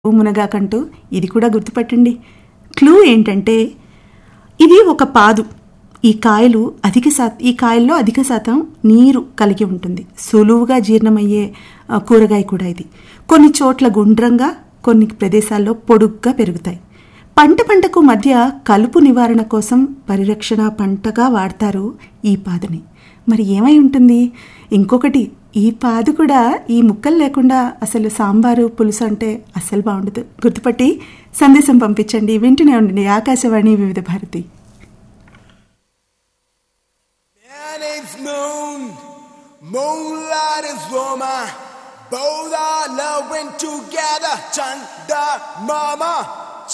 మునగాకంటూ ఇది కూడా గుర్తుపట్టండి క్లూ ఏంటంటే ఇది ఒక పాదు ఈ కాయలు అధిక శా ఈ కాయల్లో అధిక శాతం నీరు కలిగి ఉంటుంది సులువుగా జీర్ణమయ్యే ఆ, కూరగాయ కూడా ఇది కొన్ని చోట్ల గుండ్రంగా కొన్ని ప్రదేశాల్లో పొడుగ్గా పెరుగుతాయి పంట పంటకు మధ్య కలుపు నివారణ కోసం పరిరక్షణ పంటగా వాడతారు ఈ పాదుని మరి ఏమై ఉంటుంది ఇంకొకటి ఈ పాదు కూడా ఈ ముక్కలు లేకుండా అసలు సాంబారు పులుసు అంటే అస్సలు బాగుండదు గుర్తుపట్టి సందేశం పంపించండి వింటూనే ఉండండి ఆకాశవాణి వివిధ Bharati Man is moon, moonlight is woman. Both are loving together, Chanda Mama.